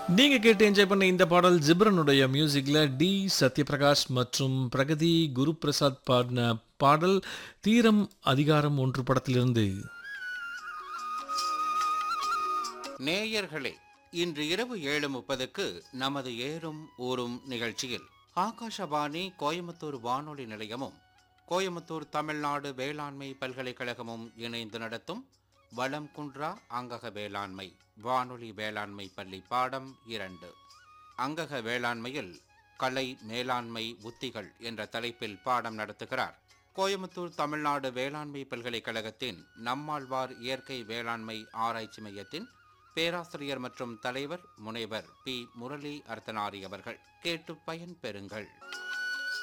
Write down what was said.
நீங்க கேட்டு என்ஜாய் பண்ண இந்த பாடல் ஜிப்ரனுடைய மியூசிக்ல டி சத்யபிரகாஷ் மற்றும் பிரகதி குரு பிரசாத் பாடின பாடல் தீரம் அதிகாரம் ஒன்று படத்திலிருந்து நேயர்களே இன்று இரவு ஏழு முப்பதுக்கு நமது ஏறும் ஊரும் நிகழ்ச்சியில் ஆகாஷவாணி கோயம்புத்தூர் வானொலி நிலையமும் கோயம்புத்தூர் தமிழ்நாடு வேளாண்மை பல்கலைக்கழகமும் இணைந்து நடத்தும் வளம் குன்றா அங்கக வேளாண்மை வானொலி வேளாண்மை பள்ளி பாடம் இரண்டு அங்கக வேளாண்மையில் கலை மேலாண்மை உத்திகள் என்ற தலைப்பில் பாடம் நடத்துகிறார் கோயம்புத்தூர் தமிழ்நாடு வேளாண்மை பல்கலைக்கழகத்தின் நம்மாழ்வார் இயற்கை வேளாண்மை ஆராய்ச்சி மையத்தின் பேராசிரியர் மற்றும் தலைவர் முனைவர் பி முரளி அர்த்தனாரி அவர்கள் கேட்டு பயன் பெறுங்கள்